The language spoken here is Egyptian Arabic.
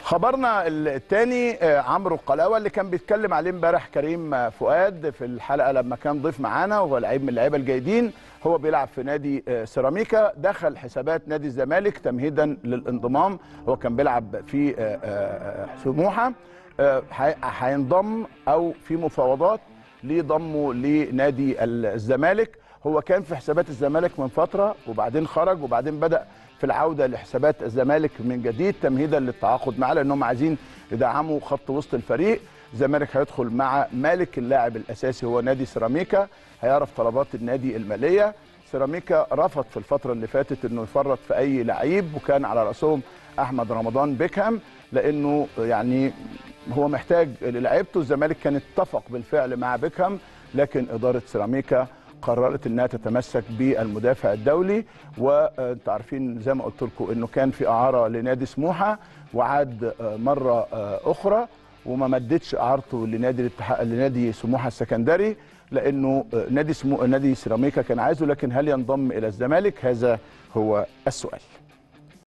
خبرنا الثاني عمرو القلاوه اللي كان بيتكلم عليه امبارح كريم فؤاد في الحلقه لما كان ضيف معانا وهو لعيب من اللعيبه الجيدين هو بيلعب في نادي سيراميكا دخل حسابات نادي الزمالك تمهيدا للانضمام هو كان بيلعب في سموحه هينضم او في مفاوضات لضمه لنادي الزمالك هو كان في حسابات الزمالك من فتره وبعدين خرج وبعدين بدا في العوده لحسابات الزمالك من جديد تمهيدا للتعاقد معاه لانهم عايزين يدعموا خط وسط الفريق الزمالك هيدخل مع مالك اللاعب الاساسي هو نادي سيراميكا هيعرف طلبات النادي الماليه سيراميكا رفض في الفتره اللي فاتت انه يفرط في اي لعيب وكان على راسهم احمد رمضان بيكهام لانه يعني هو محتاج للعيبته الزمالك كان اتفق بالفعل مع بيكهام لكن اداره سيراميكا قررت انها تتمسك بالمدافع الدولي وانتوا عارفين زي ما قلت لكم انه كان في اعاره لنادي سموحه وعاد مره اخرى وما مدتش اعارته لنادي الاتحاد لنادي سموحه السكندري لانه نادي سمو... نادي سيراميكا كان عايزه لكن هل ينضم الى الزمالك هذا هو السؤال